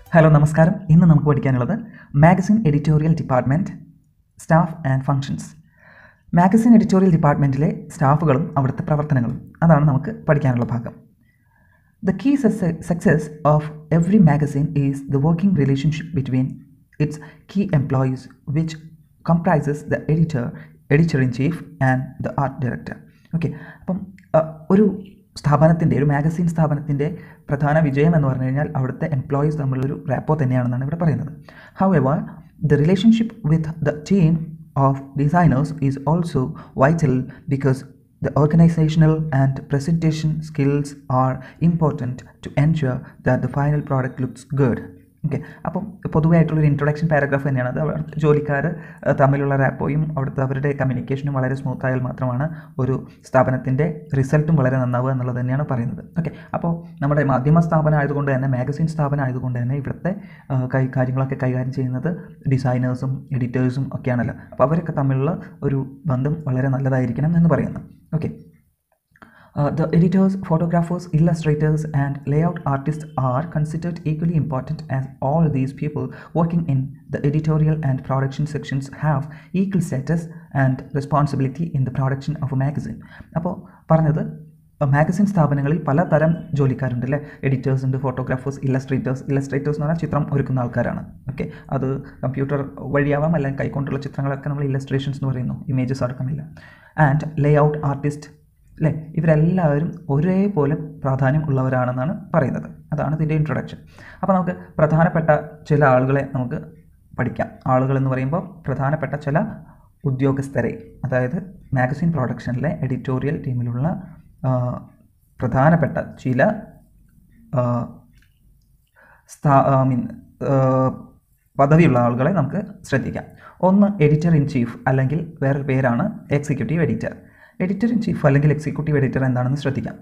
Hello നമസ്കാരം ഇന്ന് നമുക്ക് പഠിക്കാനുള്ളത് magazine editorial department staff and functions magazine editorial ഡിപ്പാർട്ട്മെൻറ്റിലെ സ്റ്റാഫുകളും അവിടുത്തെ പ്രവർത്തനങ്ങളും അതാണ് നമുക്ക് പഠിക്കാനുള്ള ഭാഗം The key success success of every magazine is the working relationship between its key employees, which comprises the editor, editor in chief, and the art director. Okay അപ്പം അഹ്, ഒരു സ്ഥാപനത്തിൻ്റെ ഒരു മാഗസീൻ സ്ഥാപനത്തിൻ്റെ പ്രധാന വിജയം എന്ന് പറഞ്ഞു കഴിഞ്ഞാൽ അവിടുത്തെ എംപ്ലോയീസ് തമ്മിലൊരു റാപ്പോ തന്നെയാണെന്നാണ് ഇവിടെ പറയുന്നത് however the relationship with the team of designers is also vital because The organizational and presentation skills are important to ensure that the final product looks good. Okay അപ്പം പൊതുവായിട്ടുള്ളൊരു introduction paragraph തന്നെയാണ് അത് അവർ ജോലിക്കാർ അഹ്, തമ്മിലുള്ള റാപ്പോയും അവിടുത്തെ അവരുടെ കമ്മ്യൂണിക്കേഷനും വളരെ smooth ആയാൽ മാത്രമാണ് ഒരു സ്ഥാപനത്തിൻ്റെ റിസൾട്ടും വളരെ നന്നാവുക എന്നുള്ളത് തന്നെയാണ് പറയുന്നത് ഓക്കെ അപ്പോൾ നമ്മുടെ മാധ്യമ സ്ഥാപനം ആയതുകൊണ്ട് തന്നെ മാഗസിൻ സ്ഥാപനം ആയതുകൊണ്ട് തന്നെ ഇവിടുത്തെ അഹ്, കൈ കാര്യങ്ങളൊക്കെ കൈകാര്യം ചെയ്യുന്നത് ഡിസൈനേഴ്സും എഡിറ്റേഴ്സും ഒക്കെയാണല്ലോ അപ്പോൾ അവരൊക്കെ തമ്മിലുള്ള ഒരു ബന്ധം വളരെ നല്ലതായിരിക്കണം എന്ന് പറയുന്നു okay Uh, the editors, photographers, illustrators, and layout artists are considered equally important as all these people working in the editorial and production sections have equal status and responsibility in the production of a magazine. അപ്പോൾ പറഞ്ഞത് magazine സ്ഥാപനങ്ങളിൽ പലതരം ജോലിക്കാരുണ്ട് അല്ലേ editors ഉണ്ട് photographers ഇല്ലസ്ട്രേറ്റേഴ്സ് ഇല്ലസ്ട്രേറ്റേഴ്സ് എന്ന് പറഞ്ഞാൽ ചിത്രം ഒരുക്കുന്ന ആൾക്കാരാണ് ഓക്കെ അത് കമ്പ്യൂട്ടർ വഴിയാവാം അല്ലെങ്കിൽ കൈകൊണ്ടുള്ള ചിത്രങ്ങളൊക്കെ നമ്മൾ ഇല്ലസ്ട്രേഷൻസ് എന്ന് പറയുന്നു ഇമേജസ് അടക്കമില്ല ആൻഡ് ലേ ഔട്ട് ആർട്ടിസ്റ്റ് അല്ലേ ഇവരെല്ലാവരും ഒരേപോലെ പ്രാധാന്യം ഉള്ളവരാണെന്നാണ് പറയുന്നത് അതാണ് ഇതിൻ്റെ ഇൻട്രൊഡക്ഷൻ അപ്പോൾ നമുക്ക് പ്രധാനപ്പെട്ട ചില ആളുകളെ നമുക്ക് പഠിക്കാം ആളുകൾ എന്ന് പറയുമ്പോൾ പ്രധാനപ്പെട്ട ചില ഉദ്യോഗസ്ഥരെ അതായത് മാഗസിൻ പ്രൊഡക്ഷനിലെ എഡിറ്റോറിയൽ ടീമിലുള്ള ആ, പ്രധാനപ്പെട്ട ചില ആ, സ്ഥാ ഐ മീൻ പദവിയുള്ള ആളുകളെ നമുക്ക് ശ്രദ്ധിക്കാം ഒന്ന് എഡിറ്റർ ഇൻ ചീഫ് അല്ലെങ്കിൽ വേറൊരു പേരാണ് executive editor editor in chief അല്ലെങ്കിൽ എക്സിക്യൂട്ടീവ് എഡിറ്റർ എന്താണെന്ന് ശ്രദ്ധിക്കാം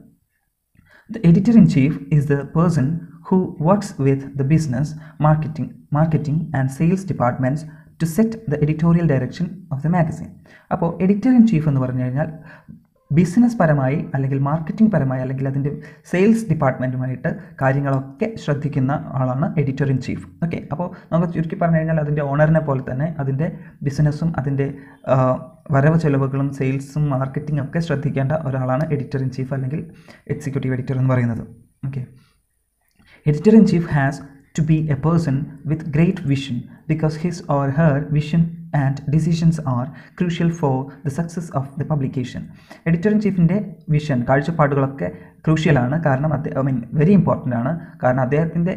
The editor in chief is the person who works with the business, marketing, marketing and sales departments to set the editorial direction of the magazine. അപ്പോൾ editor in chief എന്ന് പറഞ്ഞു കഴിഞ്ഞാൽ business പരമായി അല്ലെങ്കിൽ marketing പരമായി അല്ലെങ്കിൽ അതിൻ്റെ സെയിൽസ് ഡിപ്പാർട്ട്മെൻറ്റുമായിട്ട് കാര്യങ്ങളൊക്കെ ശ്രദ്ധിക്കുന്ന ആളാണ് എഡിറ്റർ ഇൻ ചീഫ് ഓക്കെ അപ്പോൾ നമുക്ക് ചുരുക്കി പറഞ്ഞു കഴിഞ്ഞാൽ അതിൻ്റെ ഓണറിനെ പോലെ തന്നെ അതിൻ്റെ ബിസിനസ്സും അതിൻ്റെ ആ, വരവ് ചെലവുകളും സെയിൽസും മാർക്കറ്റിംഗ് ഒക്കെ ശ്രദ്ധിക്കേണ്ട ഒരാളാണ് എഡിറ്റർ ഇൻ ചീഫ് അല്ലെങ്കിൽ എക്സിക്യൂട്ടീവ് എഡിറ്റർ എന്ന് പറയുന്നത് okay Editor in chief has to be a person with great vision because his or her vision and decisions are crucial for the success of the publication. Editor in ചീഫിൻ്റെ vision കാഴ്ചപ്പാടുകളൊക്കെ ക്രൂഷ്യലാണ് കാരണം അദ്ദേഹം I mean very important ആണ് കാരണം അദ്ദേഹത്തിൻ്റെ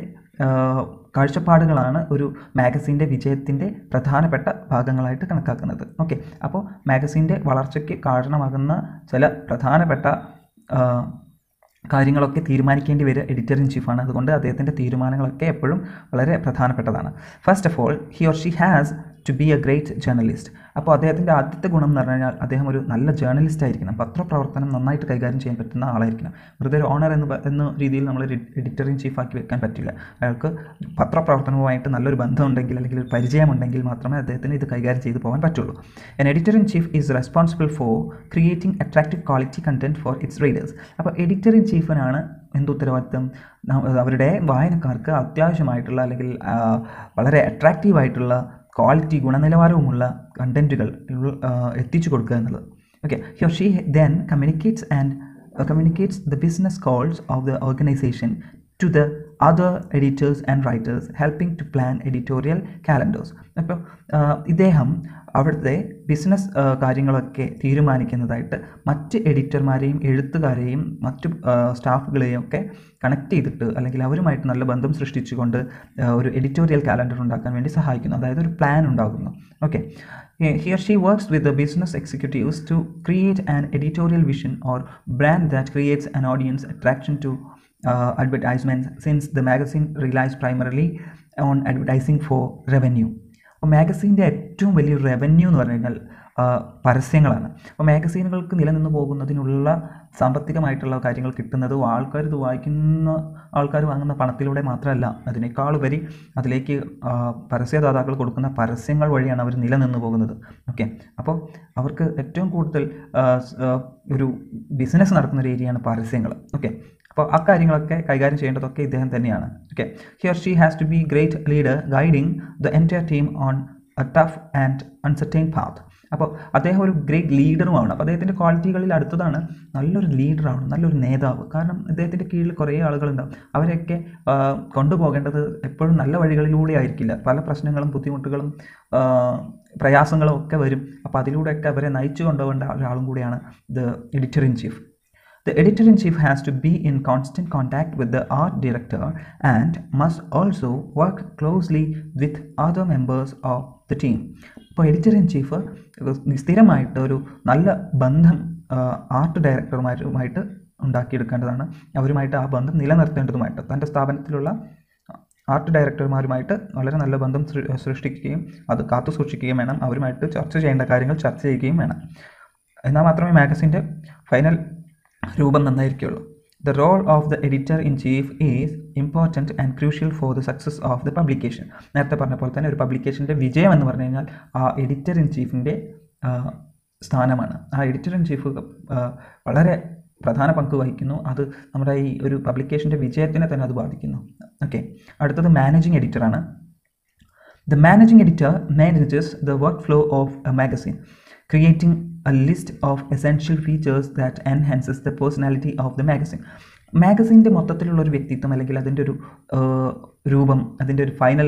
കാഴ്ചപ്പാടുകളാണ് ഒരു മാഗസീൻ്റെ വിജയത്തിൻ്റെ പ്രധാനപ്പെട്ട ഭാഗങ്ങളായിട്ട് കണക്കാക്കുന്നത് ഓക്കെ അപ്പോൾ മാഗസീൻ്റെ വളർച്ചയ്ക്ക് കാരണമാകുന്ന ചില പ്രധാനപ്പെട്ട ആ, കാര്യങ്ങളൊക്കെ തീരുമാനിക്കേണ്ടി വരിക എഡിറ്റർ ഇൻ ചീഫാണ് അതുകൊണ്ട് അദ്ദേഹത്തിൻ്റെ തീരുമാനങ്ങളൊക്കെ എപ്പോഴും വളരെ പ്രധാനപ്പെട്ടതാണ് first of all he or she has to be a great journalist അപ്പോൾ അദ്ദേഹത്തിൻ്റെ ആദ്യത്തെ ഗുണം എന്ന് പറഞ്ഞു കഴിഞ്ഞാൽ അദ്ദേഹം ഒരു നല്ല ജേർണലിസ്റ്റ് ആയിരിക്കണം പത്രപ്രവർത്തനം നന്നായിട്ട് കൈകാര്യം ചെയ്യാൻ പറ്റുന്ന ആളായിരിക്കണം വെറുതെ ഒരു ഓണർ എന്ന് പ- എന്ന രീതിയിൽ നമ്മൾ എഡിറ്റർ ഇൻ ചീഫ് ആക്കി വെക്കാൻ പറ്റില്ല അയാൾക്ക് പത്രപ്രവർത്തനവുമായിട്ട് നല്ലൊരു ബന്ധമുണ്ടെങ്കിൽ അല്ലെങ്കിൽ ഒരു പരിചയമുണ്ടെങ്കിൽ മാത്രമേ അദ്ദേഹത്തിന് ഇത് കൈകാര്യം ചെയ്തു പോകാൻ പറ്റുള്ളൂ an editor in chief is responsible for creating attractive quality content for its readers അപ്പോൾ എഡിറ്റർ ഇൻ ചീഫിനാണ് എന്ത് ഉത്തരവാദിത്തം ന- അവരുടെ വായനക്കാർക്ക് അത്യാവശ്യമായിട്ടുള്ള അല്ലെങ്കിൽ ആ, വളരെ അട്രാക്റ്റീവ് ആയിട്ടുള്ള ക്വാളിറ്റി ഗുണനിലവാരവുമുള്ള കണ്ടൻറ്റുകൾ എത്തിച്ചു കൊടുക്കുക എന്നുള്ളത് okay he she then communicates and communicates the business goals of the organisation to the other editors and writers helping to plan editorial calendars അപ്പോൾ ഇദ്ദേഹം അവിടുത്തെ ബിസിനസ് കാര്യങ്ങളൊക്കെ തീരുമാനിക്കുന്നതായിട്ട് മറ്റ് എഡിറ്റർമാരെയും എഴുത്തുകാരെയും മറ്റു ആ, സ്റ്റാഫുകളെയും ഒക്കെ കണക്ട് ചെയ്തിട്ട് അല്ലെങ്കിൽ അവരുമായിട്ട് നല്ല ബന്ധം സൃഷ്ടിച്ചുകൊണ്ട് ആ, ഒരു എഡിറ്റോറിയൽ കാലണ്ടർ ഉണ്ടാക്കാൻ വേണ്ടി സഹായിക്കുന്നു അതായത് ഒരു പ്ലാൻ ഉണ്ടാകുന്നു okay here she works with the business executives to create an editorial vision or brand that creates an audience attraction to uh, advertisements since the magazine relies primarily on advertising for revenue. അപ്പോൾ മാഗസീൻ്റെ ഏറ്റവും വലിയൊരു revenue എന്ന് പറഞ്ഞു കഴിഞ്ഞാൽ ആ, പരസ്യങ്ങളാണ് അപ്പോൾ മാഗസീനുകൾക്ക് നിലനിന്ന് പോകുന്നതിനുള്ള സാമ്പത്തികമായിട്ടുള്ള കാര്യങ്ങൾ കിട്ടുന്നത് ആൾക്കാർ ഇത് വായിക്കുന്ന ആൾക്കാർ വാങ്ങുന്ന പണത്തിലൂടെ മാത്രമല്ല അതിനേക്കാൾ ഉപരി അതിലേക്ക് ആ, പരസ്യദാതാക്കൾ കൊടുക്കുന്ന പരസ്യങ്ങൾ വഴിയാണ് അവർ നിലനിന്ന് പോകുന്നത് ഓക്കെ അപ്പോൾ അവർക്ക് ഏറ്റവും കൂടുതൽ ആ, സ്- ആ, ഒരു ബിസിനസ് നടക്കുന്ന ഒരു ഏരിയയാണ് പരസ്യങ്ങൾ ഓക്കെ അപ്പോൾ ആ കാര്യങ്ങളൊക്കെ കൈകാര്യം ചെയ്യേണ്ടതൊക്കെ ഇദ്ദേഹം തന്നെയാണ് okay here she has to be great leader guiding the entire team on a tough and uncertain path അപ്പോൾ അദ്ദേഹം ഒരു ഗ്രേറ്റ് ലീഡറുമാണ് അപ്പോൾ അദ്ദേഹത്തിൻ്റെ ക്വാളിറ്റികളിൽ അടുത്തതാണ് നല്ലൊരു ലീഡറാണ് നല്ലൊരു നേതാവ് കാരണം അദ്ദേഹത്തിൻ്റെ കീഴിൽ കുറേ ആളുകളുണ്ടാവും അവരെയൊക്കെ ആ, കൊണ്ടുപോകേണ്ടത് എപ്പോഴും നല്ല വഴികളിലൂടെ ആയിരിക്കില്ല പല പ്രശ്നങ്ങളും ബുദ്ധിമുട്ടുകളും ആ, പ്രയാസങ്ങളും ഒക്കെ വരും അപ്പോൾ അതിലൂടെയൊക്കെ അവരെ നയിച്ചു കൊണ്ടുപോകേണ്ട ഒരാളും കൂടിയാണ് the editor in chief The editor in chief has to be in constant contact with the art director and must also work closely with other members of the team. ഇപ്പോൾ എഡിറ്റർ ഇൻ ചീഫ് സ്ഥിരമായിട്ട് ഒരു നല്ല ബന്ധം art ഡയറക്ടർമാരുമായിട്ട് ഉണ്ടാക്കിയെടുക്കേണ്ടതാണ് അവരുമായിട്ട് ആ ബന്ധം നിലനിർത്തേണ്ടതുമായിട്ട് തൻ്റെ സ്ഥാപനത്തിലുള്ള art ഡയറക്ടർമാരുമായിട്ട് വളരെ നല്ല ബന്ധം സൃ- സൃഷ്ടിക്കുകയും അത് കാത്തു സൂക്ഷിക്കുകയും വേണം അവരുമായിട്ട് ചർച്ച ചെയ്യേണ്ട കാര്യങ്ങൾ ചർച്ച ചെയ്യുകയും വേണം എന്നാൽ മാത്രമേ മാഗസിൻ്റെ ഫൈനൽ രൂപം നന്നായിരിക്കുള്ളൂ the role of the editor in chief is important and crucial for the success of the publication നേരത്തെ പറഞ്ഞ പോലെ തന്നെ ഒരു പബ്ലിക്കേഷൻ്റെ വിജയം എന്ന് പറഞ്ഞു കഴിഞ്ഞാൽ ആ എഡിറ്റർ ഇൻ ചീഫിൻ്റെ സ്ഥാനമാണ് ആ എഡിറ്റർ ഇൻ ചീഫ് വളരെ പ്രധാന പങ്ക് വഹിക്കുന്നു അത് നമ്മുടെ ഈ ഒരു പബ്ലിക്കേഷൻ്റെ വിജയത്തിനെ തന്നെ അത് ബാധിക്കുന്നു ഓക്കെ അടുത്തത് മാനേജിങ് എഡിറ്ററാണ് The managing editor manages the workflow of a magazine, creating a list of essential features that enhances the personality of the magazine. മാഗസിൻ്റെ മൊത്തത്തിലുള്ള ഒരു വ്യക്തിത്വം അല്ലെങ്കിൽ അതിൻ്റെ ഒരു ആ, രൂപം അതിൻ്റെ ഒരു ഫൈനൽ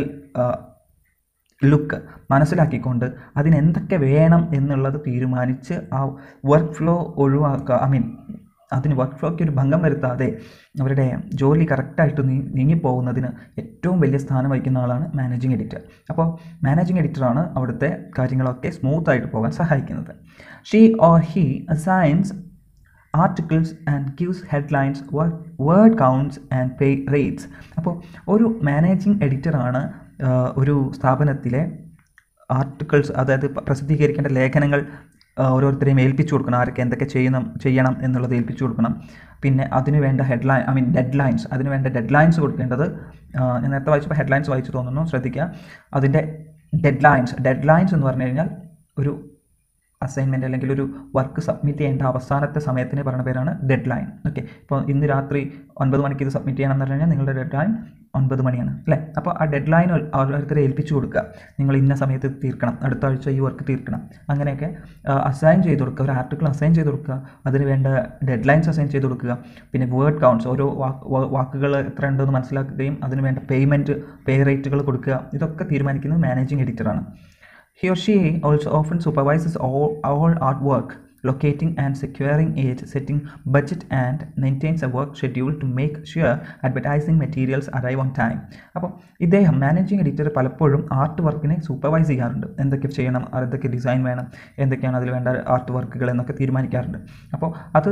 ലുക്ക് മനസ്സിലാക്കിക്കൊണ്ട് അതിനെന്തൊക്കെ വേണം എന്നുള്ളത് തീരുമാനിച്ച് ആ വർക്ക് ഫ്ലോ ഒഴിവാക്കുക ഐ മീൻ അതിന് വർക്ക് ഫ്ലോയ്ക്ക് ഒരു ഭംഗം വരുത്താതെ അവരുടെ ജോലി കറക്റ്റായിട്ട് നീ നീങ്ങിപ്പോകുന്നതിന് ഏറ്റവും വലിയ സ്ഥാനം വഹിക്കുന്ന ആളാണ് മാനേജിങ് എഡിറ്റർ അപ്പോൾ മാനേജിങ് എഡിറ്ററാണ് അവിടുത്തെ കാര്യങ്ങളൊക്കെ സ്മൂത്ത് ആയിട്ട് പോകാൻ സഹായിക്കുന്നത് she or he assigns articles and gives headlines word counts and pay rates അപ്പോൾ ഒരു മാനേജിങ് എഡിറ്ററാണ് ഒരു സ്ഥാപനത്തിലെ ആർട്ടിക്കിൾസ് അതായത് പ- പ്രസിദ്ധീകരിക്കേണ്ട ലേഖനങ്ങൾ ആ, ഓരോരുത്തരെയും ഏൽപ്പിച്ചു കൊടുക്കണം ആരൊക്കെ എന്തൊക്കെ ചെയ്യണം ചെയ്യണം എന്നുള്ളത് ഏൽപ്പിച്ചു കൊടുക്കണം പിന്നെ അതിന് വേണ്ട headline I mean deadlines അതിന് വേണ്ട ഡെഡ് ലൈൻസ് കൊടുക്കേണ്ടത് ആ, ഞാൻ നേരത്തെ വായിച്ചപ്പോൾ ഹെഡ്ലൈൻസ് വായിച്ചു തോന്നുന്നു ശ്രദ്ധിക്കുക അതിൻ്റെ ഡെഡ് ലൈൻസ് ഡെഡ് ലൈൻസ് എന്ന് പറഞ്ഞു കഴിഞ്ഞാൽ ഒരു അസൈൻമെൻറ്റ് അല്ലെങ്കിൽ ഒരു വർക്ക് സബ്മിറ്റ് ചെയ്യേണ്ട അവസാനത്തെ സമയത്തിന് പറയുന്ന പേരാണ് ഡെഡ് ലൈൻ ഓക്കെ ഇപ്പോൾ ഇന്ന് രാത്രി ഒൻപത് മണിക്ക് ഇത് സബ്മിറ്റ് ചെയ്യണം എന്ന് പറഞ്ഞു കഴിഞ്ഞാൽ നിങ്ങളുടെ ഡെഡ് ലൈൻ ഒൻപത് മണിയാണ് അല്ലേ അപ്പോൾ ആ ഡെഡ് ലൈൻ ഓരോരുത്തരെ ഏൽപ്പിച്ചു കൊടുക്കുക നിങ്ങൾ ഇന്ന സമയത്ത് തീർക്കണം അടുത്ത ആഴ്ച ഈ വർക്ക് തീർക്കണം അങ്ങനെയൊക്കെ അസൈൻ ചെയ്ത് കൊടുക്കുക ഒരു ആർട്ടിക്കിൾ അസൈൻ ചെയ്ത് കൊടുക്കുക അതിന് വേണ്ട ഡെഡ് ലൈൻസ് അസൈൻ ചെയ്ത് കൊടുക്കുക പിന്നെ വേർഡ് കൗണ്ട്സ് ഓരോ വാക്ക് വാ- വാക്കുകൾ എത്ര ഉണ്ടെന്ന് മനസ്സിലാക്കുകയും അതിന് വേണ്ട പേയ്മെൻറ്റ് പേ റേറ്റുകൾ കൊടുക്കുക ഇതൊക്കെ തീരുമാനിക്കുന്നത് മാനേജിങ് എഡിറ്ററാണ് He or she also often supervises all, all artwork, locating and securing it, setting budget and maintains a work schedule to make sure advertising materials arrive on time. അപ്പോൾ ഇദ്ദേഹം മാനേജിങ് എഡിറ്റർ പലപ്പോഴും art വർക്കിനെ supervise ചെയ്യാറുണ്ട് എന്തൊക്കെ ചെയ്യണം എന്തൊക്കെ design വേണം എന്തൊക്കെയാണ് അതിൽ വേണ്ട ആർട്ട് വർക്കുകൾ എന്നൊക്കെ തീരുമാനിക്കാറുണ്ട് അപ്പോൾ അത്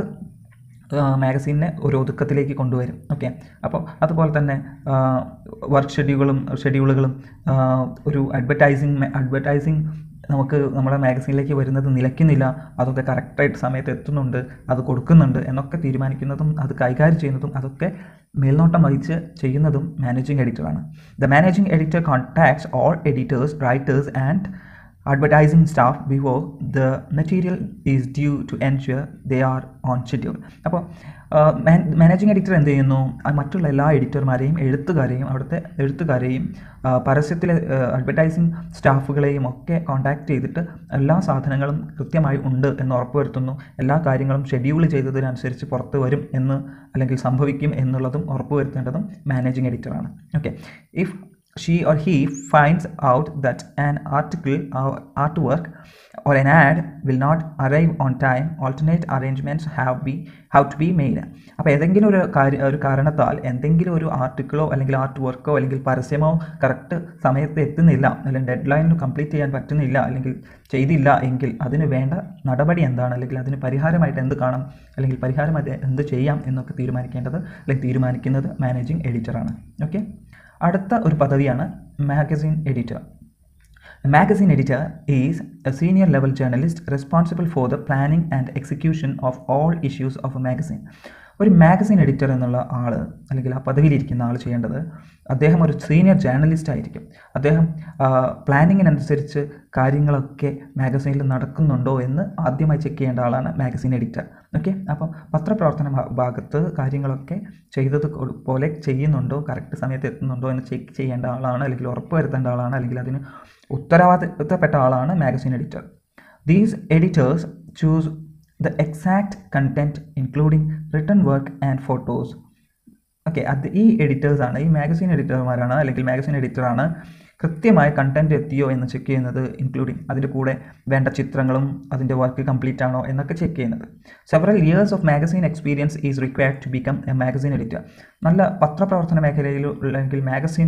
മാഗസീനെ ഒരു ഒതുക്കത്തിലേക്ക് കൊണ്ടുവരും ഓക്കെ അപ്പോൾ അതുപോലെ തന്നെ വർക്ക് ഷെഡ്യൂളുകളും ഷെഡ്യൂളുകളും ആ, ഒരു അഡ്വർടൈസിങ് അഡ്വർടൈസിങ് നമുക്ക് നമ്മുടെ മാഗസീനിലേക്ക് വരുന്നത് നിലയ്ക്കുന്നില്ല അതൊക്കെ കറക്റ്റായിട്ട് സമയത്ത് എത്തുന്നുണ്ട് അത് കൊടുക്കുന്നുണ്ട് എന്നൊക്കെ തീരുമാനിക്കുന്നതും അത് കൈകാര്യം ചെയ്യുന്നതും അതൊക്കെ മേൽനോട്ടം വഹിച്ച് ചെയ്യുന്നതും മാനേജിങ് എഡിറ്ററാണ് the managing editor contacts all editors writers and advertising staff before the material is due to ensure they are on schedule അപ്പോൾ മാനേജിങ് എഡിറ്റർ എന്ത് ചെയ്യുന്നു ആ മറ്റുള്ള എല്ലാ എഡിറ്റർമാരെയും എഴുത്തുകാരെയും അവിടുത്തെ എഴുത്തുകാരെയും ആ, പരസ്യത്തിലെ അഡ്വർടൈസിങ് സ്റ്റാഫുകളെയും ഒക്കെ കോൺടാക്ട് ചെയ്തിട്ട് എല്ലാ സാധനങ്ങളും കൃത്യമായി ഉണ്ട് എന്ന് ഉറപ്പുവരുത്തുന്നു എല്ലാ കാര്യങ്ങളും ഷെഡ്യൂൾ ചെയ്തതിനനുസരിച്ച് പുറത്ത് വരും എന്ന് അല്ലെങ്കിൽ സംഭവിക്കും എന്നുള്ളതും ഉറപ്പുവരുത്തേണ്ടതും മാനേജിങ് എഡിറ്ററാണ് okay if she or he finds out that an article or artwork or an ad will not arrive on time alternate arrangements have be have to be made അപ്പോൾ ഏതെങ്കിലും ഒരു കാര്യ ഒരു കാരണത്താൽ എന്തെങ്കിലും ഒരു ആർട്ടിക്കിളോ അല്ലെങ്കിൽ ആർട്ട് വർക്കോ അല്ലെങ്കിൽ പരസ്യമോ കറക്റ്റ് സമയത്ത് എത്തുന്നില്ല അല്ലെങ്കിൽ ഡെഡ് ലൈനിൽ കംപ്ലീറ്റ് ചെയ്യാൻ പറ്റുന്നില്ല അല്ലെങ്കിൽ ചെയ്തില്ല എങ്കിൽ അതിന് വേണ്ട നടപടി എന്താണ് അല്ലെങ്കിൽ അതിന് പരിഹാരമായിട്ട് എന്ത് കാണാം അല്ലെങ്കിൽ പരിഹാരമായിട്ട് എന്ത് ചെയ്യാം എന്നൊക്കെ തീരുമാനിക്കേണ്ടത് അല്ലെങ്കിൽ തീരുമാനിക്കുന്നത് മാനേജിങ് എഡിറ്ററാണ് ഓക്കെ അടുത്ത ഒരു പദവിയാണ് magazine editor magazine editor is a senior level journalist responsible for the planning and execution of all issues of a magazine ഒരു മാഗസിൻ എഡിറ്റർ എന്നുള്ള ആൾ അല്ലെങ്കിൽ ആ പദവിയിലിരിക്കുന്ന ആൾ ചെയ്യേണ്ടത് അദ്ദേഹം ഒരു സീനിയർ ജേർണലിസ്റ്റ് ആയിരിക്കും അദ്ദേഹം പ്ലാനിങ്ങിനനുസരിച്ച് കാര്യങ്ങളൊക്കെ മാഗസീനിൽ നടക്കുന്നുണ്ടോ എന്ന് ആദ്യമായി ചെക്ക് ചെയ്യേണ്ട ആളാണ് മാഗസിൻ എഡിറ്റർ ഓക്കെ അപ്പോൾ പത്രപ്രവർത്തന ഭാ- ഭാഗത്ത് കാര്യങ്ങളൊക്കെ ചെയ്തത് കൊ- പോലെ ചെയ്യുന്നുണ്ടോ കറക്റ്റ് സമയത്ത് എത്തുന്നുണ്ടോ എന്ന് ചെക്ക് ചെയ്യേണ്ട ആളാണ് അല്ലെങ്കിൽ ഉറപ്പ് വരുത്തേണ്ട ആളാണ് അല്ലെങ്കിൽ അതിന് ഉത്തരവാദിത്തപ്പെട്ട ആളാണ് magazine editor these editors choose the exact content including written work and photos okay അത് ഈ എഡിറ്റേഴ്സാണ് ഈ മാഗസിൻ എഡിറ്റർമാരാണ് അല്ലെങ്കിൽ മാഗസിൻ എഡിറ്ററാണ് കൃത്യമായ കണ്ടന്റ് എത്തിയോ എന്ന് ചെക്ക് ചെയ്യുന്നത് ഇൻക്ലൂഡിങ് അതിൻ്റെ കൂടെ വേണ്ട ചിത്രങ്ങളും അതിൻ്റെ വർക്ക് കംപ്ലീറ്റ് ആണോ എന്നൊക്കെ ചെക്ക് ചെയ്യുന്നത് several years of magazine experience is required to become a magazine editor നല്ല പത്രപ്രവർത്തന മേഖലയിൽ അല്ലെങ്കിൽ മാഗസിൻ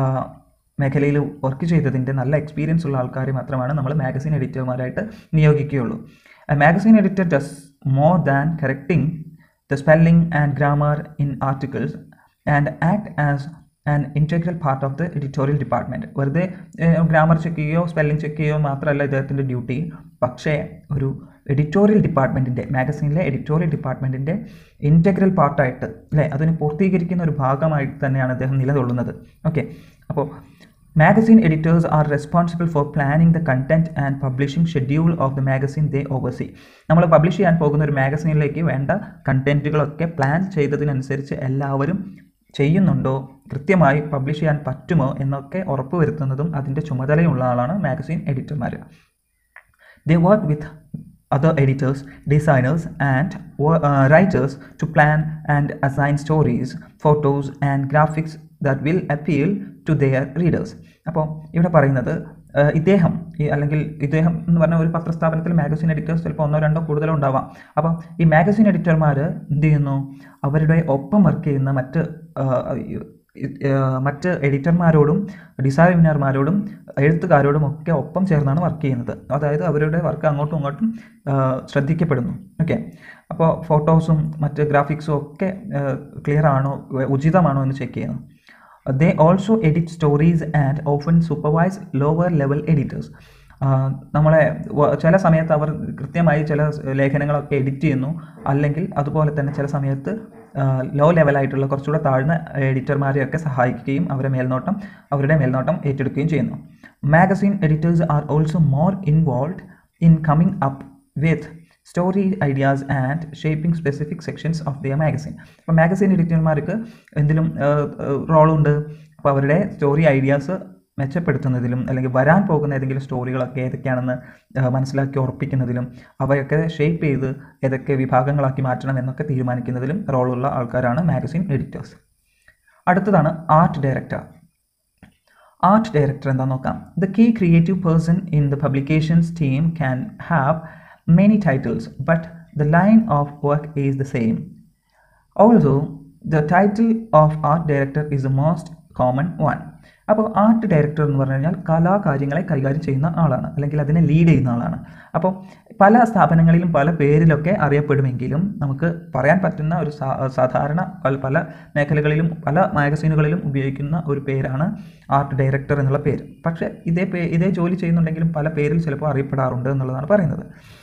മേഖലയിൽ വർക്ക് ചെയ്തതിൻ്റെ നല്ല എക്സ്പീരിയൻസ് ഉള്ള ആൾക്കാരെ മാത്രമാണ് നമ്മൾ മാഗസിൻ എഡിറ്റർമാരായിട്ട് നിയോഗിക്കുകയുള്ളൂ a magazine editor does more than correcting the spelling and grammar in articles and act as an integral part of the editorial department വെറുതെ ഗ്രാമർ ചെക്ക് ചെയ്യുകയോ സ്പെല്ലിംഗ് ചെക്ക് ചെയ്യുകയോ മാത്രമല്ല ഇദ്ദേഹത്തിൻ്റെ ഡ്യൂട്ടി പക്ഷേ ഒരു എഡിറ്റോറിയൽ ഡിപ്പാർട്ട്മെൻറ്റിൻ്റെ മാഗസീനിലെ എഡിറ്റോറിയൽ ഡിപ്പാർട്ട്മെൻറ്റിൻ്റെ ഇൻറ്റഗ്രൽ പാർട്ടായിട്ട് അല്ലേ അതിന് പൂർത്തീകരിക്കുന്ന ഒരു ഭാഗമായിട്ട് തന്നെയാണ് അദ്ദേഹം നിലകൊള്ളുന്നത് ഓക്കെ അപ്പോൾ Magazine editors are responsible for planning the content and publishing schedule of the magazine they oversee. നമ്മൾ പബ്ലിഷ് ചെയ്യാൻ പോകുന്ന ഒരു മാഗസീനിലേക്ക് വേണ്ട കണ്ടന്റുകളൊക്കെ പ്ലാൻ ചെയ്തതിനനുസരിച്ച് എല്ലാവരും ചെയ്യുന്നുണ്ടോ കൃത്യമായി പബ്ലിഷ് ചെയ്യാൻ പറ്റുമോ എന്നൊക്കെ ഉറപ്പുവരുത്തുന്നതും അതിൻ്റെ ചുമതലയുള്ള ആളാണ് മാഗസീൻ എഡിറ്റർമാർ They work with other editors, designers, and wo- uh, writers to plan and assign stories, photos, and graphics that will appeal to their readers. അപ്പോൾ ഇവിടെ പറയുന്നത് ആ, ഇദ്ദേഹം ഈ അല്ലെങ്കിൽ ഇദ്ദേഹം എന്ന് പറഞ്ഞ ഒരു പത്രസ്ഥാപനത്തിൽ മാഗസിൻ എഡിറ്റേഴ്സ് ചിലപ്പോൾ ഒന്നോ രണ്ടോ കൂടുതലോ ഉണ്ടാവാം അപ്പം ഈ മാഗസിൻ എഡിറ്റർമാർ എന്ത് ചെയ്യുന്നു അവരുടെ ഒപ്പം വർക്ക് ചെയ്യുന്ന മറ്റ് ആ, ഇത്, ആ, മറ്റ് എഡിറ്റർമാരോടും ഡിസൈനർമാരോടും എഴുത്തുകാരോടും ഒക്കെ ഒപ്പം ചേർന്നാണ് വർക്ക് ചെയ്യുന്നത് അതായത് അവരുടെ വർക്ക് അങ്ങോട്ടും ഇങ്ങോട്ടും ആ, ശ്രദ്ധിക്കപ്പെടുന്നു ഓക്കെ അപ്പോൾ ഫോട്ടോസും മറ്റ് ഗ്രാഫിക്സും ഒക്കെ ക്ലിയർ ആണോ ഉചിതമാണോ എന്ന് ചെക്ക് ചെയ്യുന്നു they also edit stories and often supervise lower level editors നമ്മളെ വ- ചില സമയത്ത് അവർ കൃത്യമായി ചില ലേഖനങ്ങളൊക്കെ എഡിറ്റ് ചെയ്യുന്നു അല്ലെങ്കിൽ അതുപോലെ തന്നെ ചില സമയത്ത് ലോ ലെവലായിട്ടുള്ള കുറച്ചുകൂടെ താഴ്ന്ന എഡിറ്റർമാരെയൊക്കെ സഹായിക്കുകയും അവരെ മേൽനോട്ടം അവരുടെ മേൽനോട്ടം ഏറ്റെടുക്കുകയും ചെയ്യുന്നു magazine editors are also more involve in coming up with story ideas and shaping specific sections of their magazine അപ്പോൾ മാഗസിൻ എഡിറ്റർമാർക്ക് എന്തെങ്കിലും റോളുണ്ട് അപ്പോൾ അവരുടെ സ്റ്റോറി ഐഡിയാസ് മെച്ചപ്പെടുത്തുന്നതിലും അല്ലെങ്കിൽ വരാൻ പോകുന്ന ഏതെങ്കിലും സ്റ്റോറികളൊക്കെ ഏതൊക്കെയാണെന്ന് ആ, മനസ്സിലാക്കി ഉറപ്പിക്കുന്നതിലും അവയൊക്കെ ഷേപ്പ് ചെയ്ത് ഏതൊക്കെ വിഭാഗങ്ങളാക്കി മാറ്റണം എന്നൊക്കെ തീരുമാനിക്കുന്നതിലും റോളുള്ള ആൾക്കാരാണ് മാഗസിൻ എഡിറ്റേഴ്സ് അടുത്തതാണ് ആർട്ട് ഡയറക്ടർ ആർട്ട് ഡയറക്ടർ എന്താ നോക്കാം the key creative person in the publications team can have many titles but the line of work is the same also the title of art director is the most common one അപ്പോൾ art director എന്ന് പറഞ്ഞു കഴിഞ്ഞാൽ കലാകാര്യങ്ങളെ കൈകാര്യം ചെയ്യുന്ന ആളാണ് അല്ലെങ്കിൽ അതിനെ lead ചെയ്യുന്ന ആളാണ് അപ്പോൾ പല സ്ഥാപനങ്ങളിലും പല പേരിലൊക്കെ അറിയപ്പെടുമെങ്കിലും നമുക്ക് പറയാൻ പറ്റുന്ന ഒരു സാ സാധാരണ പല- പല മേഖലകളിലും പല മാഗസീനുകളിലും ഉപയോഗിക്കുന്ന ഒരു പേരാണ് ആർട്ട് ഡയറക്ടർ എന്നുള്ള പേര് പക്ഷേ ഇതേ പേ ഇതേ ജോലി ചെയ്യുന്നുണ്ടെങ്കിലും പല പേരിൽ ചിലപ്പോൾ അറിയപ്പെടാറുണ്ട് എന്നുള്ളതാണ് പറയുന്നത്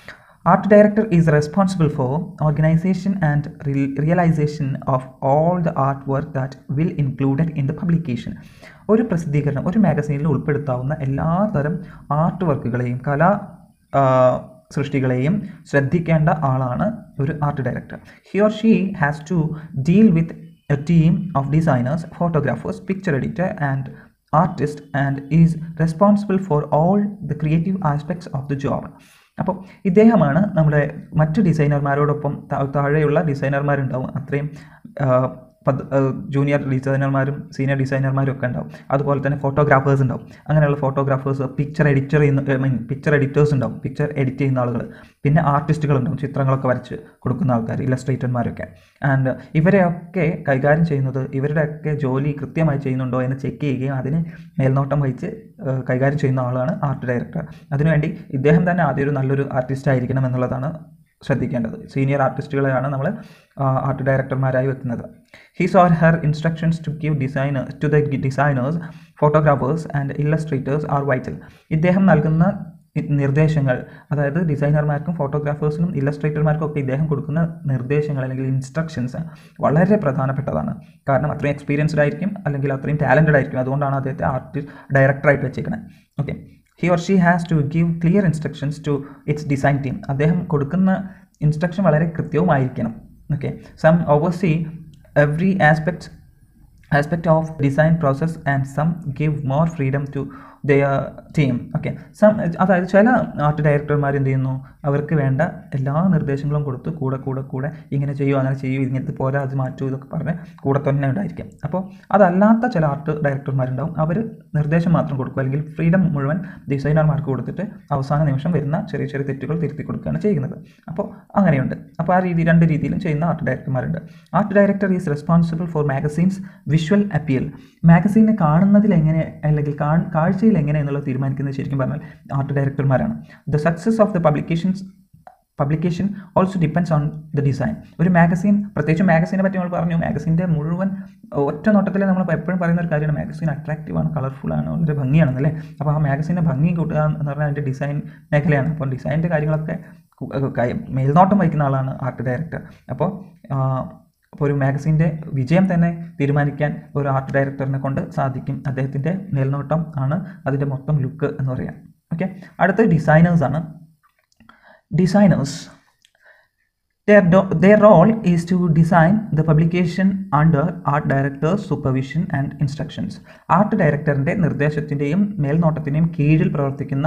Art director is responsible for organization and re- realization of all the artwork that will included in the publication. ഒരു പ്രസിദ്ധീകരണം ഒരു മാഗസീനിൽ ഉൾപ്പെടുത്താവുന്ന എല്ലാ തരം ആർട്ട് വർക്കുകളെയും കലാ ആ, സൃഷ്ടികളെയും ശ്രദ്ധിക്കേണ്ട ആളാണ് ഒരു art director he or she has to deal with a team of designers photographers picture editor and artist and is responsible for all the creative aspects of the job അപ്പോൾ ഇദ്ദേഹമാണ് നമ്മുടെ മറ്റ് ഡിസൈനർമാരോടൊപ്പം താ- താഴെയുള്ള ഡിസൈനർമാരുണ്ടാവും അത്രയും ആ, പത്- ആ, ജൂനിയർ ഡിസൈനർമാരും സീനിയർ ഡിസൈനർമാരും ഒക്കെ ഉണ്ടാവും അതുപോലെ തന്നെ ഫോട്ടോഗ്രാഫേഴ്സ് ഉണ്ടാവും അങ്ങനെയുള്ള ഫോട്ടോഗ്രാഫേഴ്സ് പിക്ചർ എഡിറ്റർ ചെയ്യുന്ന ഐ മീൻ പിക്ചർ എഡിറ്റേഴ്സ് ഉണ്ടാവും പിക്ചർ എഡിറ്റ് ചെയ്യുന്ന ആളുകൾ പിന്നെ ആർട്ടിസ്റ്റുകൾ ഉണ്ടാവും ചിത്രങ്ങളൊക്കെ വരച്ച് കൊടുക്കുന്ന ആൾക്കാർ ഇലസ്ട്രേറ്റർമാരൊക്കെ ആൻഡ് ഇവരെയൊക്കെ കൈകാര്യം ചെയ്യുന്നത് ഇവരുടെയൊക്കെ ജോലി കൃത്യമായി ചെയ്യുന്നുണ്ടോ എന്ന് ചെക്ക് ചെയ്യുകയും അതിന് മേൽനോട്ടം വഹിച്ച് ആ, കൈകാര്യം ചെയ്യുന്ന ആളാണ് ആർട്ട് ഡയറക്ടർ അതിനുവേണ്ടി ഇദ്ദേഹം തന്നെ ആദ്യം ഒരു നല്ലൊരു ആർട്ടിസ്റ്റ് ആയിരിക്കണം എന്നുള്ളതാണ് ശ്രദ്ധിക്കേണ്ടത് സീനിയർ ആർട്ടിസ്റ്റുകളെയാണ് നമ്മൾ ആർട്ട് ഡയറക്ടർമാരായി വെക്കുന്നത് his or her instructions to give designer to the designers photographers and illustrators are vital ഇദ്ദേഹം നൽകുന്ന ഇ- നിർദ്ദേശങ്ങൾ അതായത് ഡിസൈനർമാർക്കും ഫോട്ടോഗ്രാഫേഴ്സിനും ഇല്ലസ്ട്രേറ്റർമാർക്കും ഒക്കെ ഇദ്ദേഹം കൊടുക്കുന്ന നിർദ്ദേശങ്ങൾ അല്ലെങ്കിൽ ഇൻസ്ട്രക്ഷൻസ് വളരെ പ്രധാനപ്പെട്ടതാണ് കാരണം അത്രയും എക്സ്പീരിയൻസ്ഡ് ആയിരിക്കും അല്ലെങ്കിൽ അത്രയും ടാലൻറ്റഡ് ആയിരിക്കും അതുകൊണ്ടാണ് അദ്ദേഹത്തെ ആർട്ടിസ്റ്റ് ഡയറക്ടറായിട്ട് വെച്ചേക്കുന്നത് okay he or she has to give clear instructions to its design team അദ്ദേഹം കൊടുക്കുന്ന ഇൻസ്ട്രക്ഷൻ വളരെ കൃത്യവുമായിരിക്കണം okay some oversee every aspect aspect of design process and some give more freedom to their team okay some അതായത് ചില art ഡയറക്ടർമാർ എന്ത് ചെയ്യുന്നു അവർക്ക് വേണ്ട എല്ലാ നിർദ്ദേശങ്ങളും കൊടുത്ത് കൂടെ കൂടെ കൂടെ ഇങ്ങനെ ചെയ്യൂ അങ്ങനെ ചെയ്യൂ ഇങ്ങനത്തെ പോരാ അത് മാറ്റൂ ഇതൊക്കെ പറഞ്ഞ് കൂടെ തന്നെ ഉണ്ടായിരിക്കും അപ്പോൾ അതല്ലാത്ത ചില ആർട്ട് ഡയറക്ടർമാരുണ്ടാവും അവർ നിർദ്ദേശം മാത്രം കൊടുക്കും അല്ലെങ്കിൽ ഫ്രീഡം മുഴുവൻ ഡിസൈനർമാർക്ക് കൊടുത്തിട്ട് അവസാന നിമിഷം വരുന്ന ചെറിയ ചെറിയ തെറ്റുകൾ തിരുത്തി കൊടുക്കുകയാണ് ചെയ്യുന്നത് അപ്പോൾ അങ്ങനെയുണ്ട് അപ്പോൾ ആ രീതി രണ്ട് രീതിയിലും ചെയ്യുന്ന ആർട്ട് ഡയറക്ടർമാരുണ്ട് art director is responsible for magazine's visual appeal മാഗസീനെ കാണുന്നതിൽ എങ്ങനെ അല്ലെങ്കിൽ കാ- കാഴ്ചയിൽ എങ്ങനെ എന്നുള്ളത് തീരുമാനിക്കുന്നത് ശരിക്കും പറഞ്ഞാൽ ആർട്ട് ഡയറക്ടർമാരാണ് the success of the publications publication also depends on the design ഒരു മാഗസീൻ പ്രത്യേകിച്ച് മാഗസീനെ പറ്റി നമ്മൾ പറഞ്ഞു മാഗസീൻ്റെ മുഴുവൻ ഒറ്റ നോട്ടത്തിൽ നമ്മൾ എപ്പോഴും പറയുന്ന ഒരു കാര്യമാണ് മാഗസീൻ അട്രാക്റ്റീവ് ആണ് കളർഫുൾ ആണ് വളരെ ഭംഗിയാണെന്നല്ലേ അപ്പോൾ ആ മാഗസീൻ്റെ ഭംഗി കൂട്ടുക എന്ന് പറഞ്ഞാൽ അതിൻ്റെ ഡിസൈൻ മേഖലയാണ് അപ്പോൾ ഡിസൈനിൻ്റെ കാര്യങ്ങളൊക്കെ കു- ഏഹ് കൈ- മേൽനോട്ടം വഹിക്കുന്ന ആളാണ് ആർട്ട് ഡയറക്ടർ അപ്പോൾ അപ്പോൾ ഒരു മാഗസീൻ്റെ വിജയം തന്നെ തീരുമാനിക്കാൻ ഒരു ആർട്ട് ഡയറക്ടറിനെ കൊണ്ട് സാധിക്കും അദ്ദേഹത്തിൻ്റെ മേൽനോട്ടം ആണ് അതിൻ്റെ മൊത്തം ലുക്ക് എന്ന് പറയാം ഓക്കെ അടുത്ത ഡിസൈനേഴ്സ് ആണ് designers Their, do- their role is to design the publication under art director's supervision and instructions. Art ഡയറക്ടറിൻ്റെ നിർദ്ദേശത്തിൻ്റെയും മേൽനോട്ടത്തിൻ്റെയും കീഴിൽ പ്രവർത്തിക്കുന്ന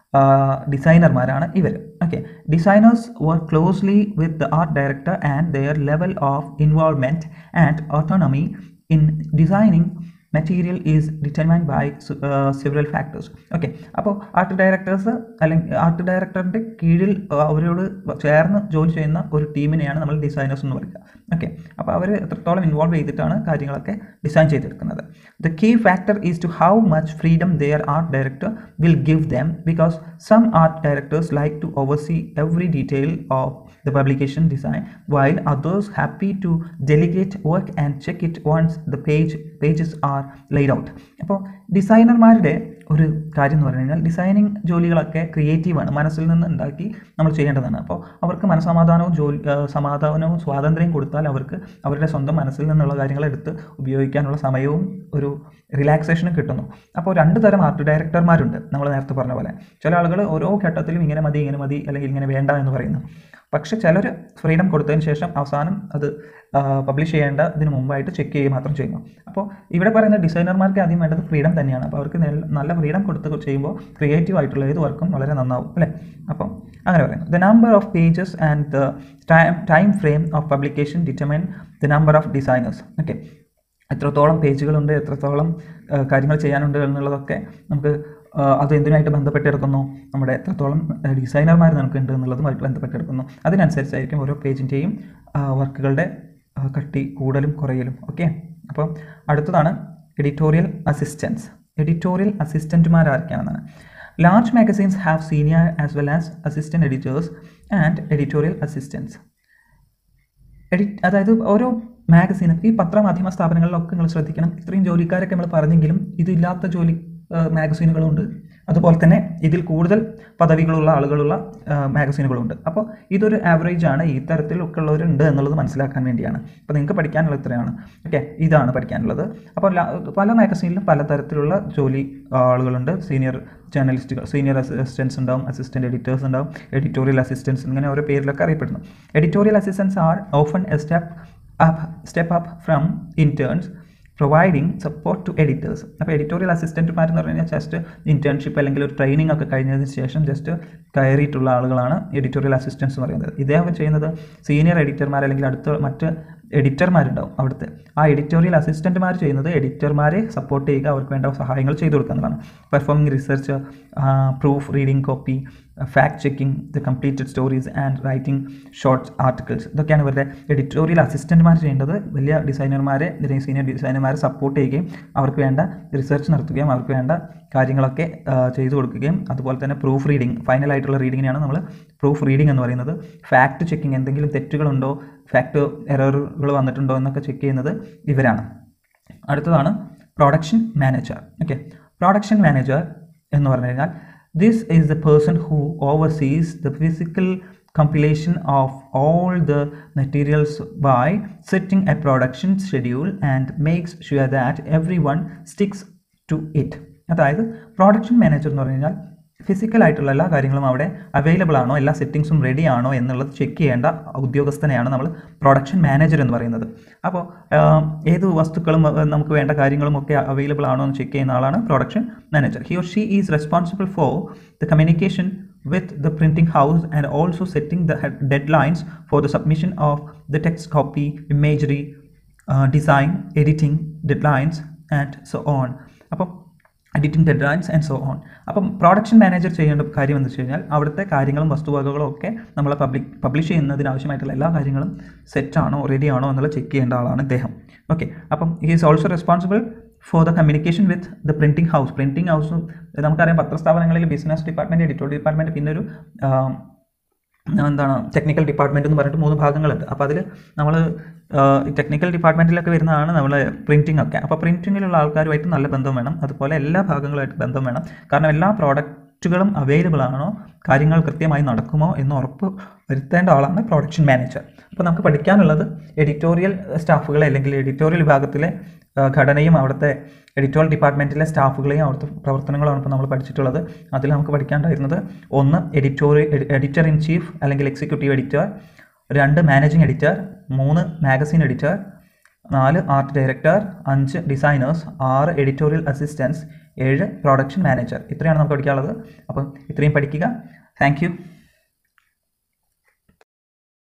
ഡിസൈനർമാരാണ് ഇവർ okay designers work closely with the art director and their level of involvement and autonomy in designing material is determined by several factors okay അപ്പോൾ art directors അല്ലെങ്കിൽ art ഡയറക്ടറിൻ്റെ കീഴിൽ ആ, അവരോട് ചേർന്ന് ജോലി ചെയ്യുന്ന ഒരു ടീമിനെയാണ് നമ്മൾ ഡിസൈനേഴ്സ് എന്ന് പറയുക ഓക്കെ അപ്പോൾ അവർ എത്രത്തോളം ഇൻവോൾവ് ചെയ്തിട്ടാണ് കാര്യങ്ങളൊക്കെ ഡിസൈൻ ചെയ്തെടുക്കുന്നത് the key factor is to how much freedom their art director will give them because some art directors like to oversee every detail of the publication design while others happy to delegate work and check it once the page pages are laid out അപ്പോൾ ഡിസൈനർമാരുടെ ഒരു കാര്യം എന്ന് പറഞ്ഞു കഴിഞ്ഞാൽ designing ജോലികളൊക്കെ ക്രിയേറ്റീവാണ് മനസ്സിൽ നിന്ന് ഉണ്ടാക്കി നമ്മൾ ചെയ്യേണ്ടതാണ് അപ്പോൾ അവർക്ക് മനസ്സമാധാനവും ജോലി ആ, സമാധാനവും സ്വാതന്ത്ര്യം കൊടുത്താൽ അവർക്ക് അവരുടെ സ്വന്തം മനസ്സിൽ നിന്നുള്ള കാര്യങ്ങൾ എടുത്ത് ഉപയോഗിക്കാനുള്ള സമയവും ഒരു റിലാക്സേഷനും കിട്ടുന്നു അപ്പോൾ രണ്ട് തരം ആർട്ട് ഡയറക്ടർമാരുണ്ട് നമ്മൾ നേരത്തെ പറഞ്ഞ പോലെ ചില ആളുകൾ ഓരോ ഘട്ടത്തിലും ഇങ്ങനെ മതി ഇങ്ങനെ മതി അല്ലെങ്കിൽ ഇങ്ങനെ വേണ്ട എന്ന് പറയുന്നു പക്ഷെ ചിലർ ഫ്രീഡം കൊടുത്തതിന് ശേഷം അവസാനം അത് പബ്ലിഷ് ചെയ്യേണ്ടതിന് മുമ്പായിട്ട് ചെക്ക് ചെയ്യുക മാത്രം ചെയ്യുന്നു അപ്പോൾ ഇവിടെ പറയുന്ന ഡിസൈനർമാർക്ക് ആദ്യം വേണ്ടത് ഫ്രീഡം തന്നെയാണ് അപ്പോൾ അവർക്ക് നെൽ- നല്ല ഫ്രീഡം കൊടുത്ത് ചെയ്യുമ്പോൾ ക്രിയേറ്റീവ് ആയിട്ടുള്ള ഏത് വർക്കും വളരെ നന്നാവും അല്ലേ അപ്പം അങ്ങനെ പറയുന്നു the number of pages and the time time frame of publication determine the number of designers okay എത്രത്തോളം പേജുകളുണ്ട് എത്രത്തോളം ആ, കാര്യങ്ങൾ ചെയ്യാനുണ്ട് എന്നുള്ളതൊക്കെ നമുക്ക് ആ, അത് എന്തിനായിട്ട് ബന്ധപ്പെട്ടെടുക്കുന്നു നമ്മുടെ എത്രത്തോളം ഡിസൈനർമാർ നമുക്കുണ്ട് എന്നുള്ളതുമായിട്ട് ബന്ധപ്പെട്ടെടുക്കുന്നു അതിനനുസരിച്ചായിരിക്കും ഓരോ പേജിൻ്റെയും വർക്കുകളുടെ കട്ടി കൂടലും കുറയലും ഓക്കെ അപ്പം അടുത്തതാണ് എഡിറ്റോറിയൽ അസിസ്റ്റൻസ് എഡിറ്റോറിയൽ അസിസ്റ്റൻറ്റുമാർ ആരൊക്കെയാണെന്നാണ് large magazines have senior as well as assistant editors and editorial assistants edit അതായത് ഓരോ മാഗസീനും ഈ പത്രമാധ്യമ സ്ഥാപനങ്ങളിലൊക്കെ നിങ്ങൾ ശ്രദ്ധിക്കണം ഇത്രയും ജോലിക്കാരൊക്കെ നമ്മൾ പറഞ്ഞെങ്കിലും ഇതില്ലാത്ത ജോലി ആ, മാഗസീനുകളുണ്ട് അതുപോലെ തന്നെ ഇതിൽ കൂടുതൽ പദവികളുള്ള ആളുകളുള്ള ആ, മാഗസീനുകളുണ്ട് അപ്പോൾ ഇതൊരു ആവറേജ് ആണ് ഈ തരത്തിലൊക്കെ ഉള്ളവരുണ്ട് എന്നുള്ളത് മനസ്സിലാക്കാൻ വേണ്ടിയാണ് അപ്പോൾ നിങ്ങൾക്ക് പഠിക്കാനുള്ള ഇത്രയാണ് ഓക്കെ ഇതാണ് പഠിക്കാനുള്ളത് അപ്പോൾ ല- പല മാഗസീനിലും പലതരത്തിലുള്ള ജോലി ആളുകളുണ്ട് സീനിയർ ജേർണലിസ്റ്റുകൾ സീനിയർ അസിസ്റ്റൻസ് ഉണ്ടാവും അസിസ്റ്റൻറ്റ് എഡിറ്റേഴ്സ് ഉണ്ടാവും എഡിറ്റോറിയൽ അസിസ്റ്റൻസ് ഇങ്ങനെ ഓരോ പേരിലൊക്കെ അറിയപ്പെടുന്നു editorial assistants are often a step up step up from interns providing support to editors അപ്പോൾ എഡിറ്റോറിയൽ അസിസ്റ്റൻറ്റുമാർ എന്ന് പറഞ്ഞു കഴിഞ്ഞാൽ ജസ്റ്റ് ഇൻറ്റേൺഷിപ്പ് അല്ലെങ്കിൽ ഒരു ട്രെയിനിങ് ഒക്കെ കഴിഞ്ഞതിന് ശേഷം ജസ്റ്റ് കയറിയിട്ടുള്ള ആളുകളാണ് എഡിറ്റോറിയൽ അസിസ്റ്റൻസ് എന്ന് പറയുന്നത് ഇദ്ദേഹം ചെയ്യുന്നത് സീനിയർ എഡിറ്റർമാർ അല്ലെങ്കിൽ അടുത്ത മറ്റ് എഡിറ്റർമാരുണ്ടാവും അവിടുത്തെ ആ എഡിറ്റോറിയൽ അസിസ്റ്റൻറ്റുമാർ ചെയ്യുന്നത് എഡിറ്റർമാരെ സപ്പോർട്ട് ചെയ്യുക അവർക്ക് വേണ്ട സഹായങ്ങൾ ചെയ്തു കൊടുക്കുക എന്നുള്ളതാണ് performing research proof reading copy fact checking the completed stories and writing short articles ഇതൊക്കെയാണ് ഇവരുടെ എഡിറ്റോറിയൽ അസിസ്റ്റൻറ്റുമാർ ചെയ്യേണ്ടത് വലിയ ഡിസൈനർമാരെ അല്ലെങ്കിൽ സീനിയർ ഡിസൈനർമാരെ സപ്പോർട്ട് ചെയ്യുകയും അവർക്ക് വേണ്ട റിസർച്ച് നടത്തുകയും അവർക്ക് വേണ്ട കാര്യങ്ങളൊക്കെ ആ, ചെയ്തു കൊടുക്കുകയും അതുപോലെ തന്നെ പ്രൂഫ് റീഡിംഗ് ഫൈനൽ ആയിട്ടുള്ള റീഡിങ്ങിനെയാണ് നമ്മൾ പ്രൂഫ് റീഡിംഗ് എന്ന് പറയുന്നത് ഫാക്ട് ചെക്കിംഗ് എന്തെങ്കിലും തെറ്റുകളുണ്ടോ ഫാക്ട് എററുകൾ വന്നിട്ടുണ്ടോ എന്നൊക്കെ ചെക്ക് ചെയ്യുന്നത് ഇവരാണ് അടുത്തതാണ് production manager okay production manager എന്ന് പറഞ്ഞു കഴിഞ്ഞാൽ this is the person who oversees the physical compilation of all the materials by setting a production schedule and makes sure that everyone sticks to it അതായത് production manager എന്ന് പറഞ്ഞു കഴിഞ്ഞാൽ physical ആയിട്ടുള്ള എല്ലാ കാര്യങ്ങളും അവിടെ അവൈലബിൾ ആണോ എല്ലാ സെറ്റിങ്സും റെഡി ആണോ എന്നുള്ളത് ചെക്ക് ചെയ്യേണ്ട ഉദ്യോഗസ്ഥനെയാണ് നമ്മൾ പ്രൊഡക്ഷൻ മാനേജർ എന്ന് പറയുന്നത് അപ്പോൾ ഏത് വസ്തുക്കളും ആ, നമുക്ക് വേണ്ട കാര്യങ്ങളും ഒക്കെ അവൈലബിൾ ആണോ എന്ന് ചെക്ക് ചെയ്യുന്ന ആളാണ് production manager he or she is responsible for the communication with the printing house and also setting the head- deadlines for the submission of the text copy, imagery, uh, design, editing deadlines and so on. അപ്പം editing deadlines and so on അപ്പം പ്രൊഡക്ഷൻ മാനേജർ ചെയ്യേണ്ട കാര്യം എന്ന് വെച്ച് കഴിഞ്ഞാൽ അവിടുത്തെ കാര്യങ്ങളും വസ്തുവകകളും ഒക്കെ നമ്മൾ പബ്ലിക് പബ്ലിഷ് ചെയ്യുന്നതിന് ആവശ്യമായിട്ടുള്ള എല്ലാ കാര്യങ്ങളും സെറ്റാണോ റെഡി ആണോ എന്നുള്ളത് ചെക്ക് ചെയ്യേണ്ട ആളാണ് ഇദ്ദേഹം ഓക്കെ അപ്പം he is also responsible for the communication with the printing house printing ഹൗസും നമുക്കറിയാം പത്രസ്ഥാപനങ്ങളിൽ ബിസിനസ് ഡിപ്പാർട്ട്മെൻറ്റ് എഡിറ്റോറിയൽ ഡിപ്പാർട്ട്മെൻറ്റ് പിന്നെ ഒരു ആം, എന്താണ് ടെക്നിക്കൽ ഡിപ്പാർട്ട്മെൻറ്റ് എന്ന് പറഞ്ഞിട്ട് മൂന്ന് ഭാഗങ്ങളുണ്ട് അപ്പോൾ അതിൽ നമ്മൾ ടെക്നിക്കൽ ഡിപ്പാർട്ട്മെൻറ്റിലൊക്കെ വരുന്നതാണ് നമ്മൾ പ്രിൻറ്റിംഗ് ഒക്കെ അപ്പോൾ പ്രിൻറ്റിങ്ങിലുള്ള ആൾക്കാരുമായിട്ട് നല്ല ബന്ധം വേണം അതുപോലെ എല്ലാ ഭാഗങ്ങളുമായിട്ട് ബന്ധം വേണം കാരണം എല്ലാ പ്രോഡക്റ്റുകളും അവൈലബിൾ ആണോ കാര്യങ്ങൾ കൃത്യമായി നടക്കുമോ എന്ന് ഉറപ്പ് വരുത്തേണ്ട ആളാണ് പ്രൊഡക്ഷൻ മാനേജർ അപ്പോൾ നമുക്ക് പഠിക്കാനുള്ളത് എഡിറ്റോറിയൽ സ്റ്റാഫുകളെ അല്ലെങ്കിൽ എഡിറ്റോറിയൽ വിഭാഗത്തിലെ ആ, ഘടനയും അവിടുത്തെ എഡിറ്റോറിയൽ ഡിപ്പാർട്ട്മെൻറ്റിലെ സ്റ്റാഫുകളെയും അവിടുത്തെ പ്രവർത്തനങ്ങളാണ് ഇപ്പോൾ നമ്മൾ പഠിച്ചിട്ടുള്ളത് അതിൽ നമുക്ക് പഠിക്കാണ്ടായിരുന്നത് ഒന്ന് എഡിറ്റോറിയൽ എഡിറ്റർ ഇൻ ചീഫ് അല്ലെങ്കിൽ എക്സിക്യൂട്ടീവ് എഡിറ്റർ രണ്ട് മാനേജിംഗ് എഡിറ്റർ മൂന്ന് മാഗസിൻ എഡിറ്റർ നാല് ആർട്ട് ഡയറക്ടർ അഞ്ച് ഡിസൈനേഴ്സ് ആറ് എഡിറ്റോറിയൽ അസിസ്റ്റൻസ് ഏഴ് പ്രൊഡക്ഷൻ മാനേജർ ഇത്രയാണ് നമുക്ക് പഠിക്കാനുള്ളത് അപ്പം ഇത്രയും പഠിക്കുക താങ്ക് യു